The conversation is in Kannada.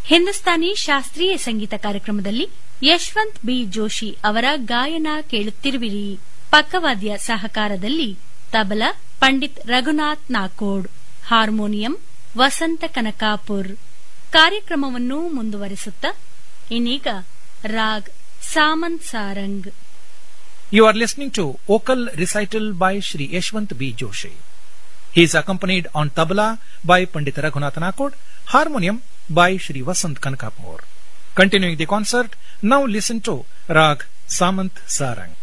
ಹಿಂದೂಸ್ತಾನಿ ಶಾಸ್ತ್ರೀಯ ಸಂಗೀತ ಕಾರ್ಯಕ್ರಮದಲ್ಲಿ ಯಶವಂತ್ ಬಿ ಜೋಶಿ ಅವರ ಗಾಯನ ಕೇಳುತ್ತಿರುವಿರಿ ಪಕ್ಕವಾದ್ಯ ಸಹಕಾರದಲ್ಲಿ ತಬಲಾ ಪಂಡಿತ್ ರಘುನಾಥ್ ನಾಕೋಡ್ ಹಾರ್ಮೋನಿಯಂ ವಸಂತ ಕನಕಾಪುರ್ ಕಾರ್ಯಕ್ರಮವನ್ನು ಮುಂದುವರಿಸುತ್ತಾ ಇನ್ನೀಗ raag ಸಾಮಂತ್ Sarang You are listening to vocal recital by Shri Yashwant B. Joshi. He is accompanied on tabla by Pandit Raghunath Nakod, harmonium by Shri Vasant Kankapur. Continuing the concert, now listen to Rag Samant Sarang.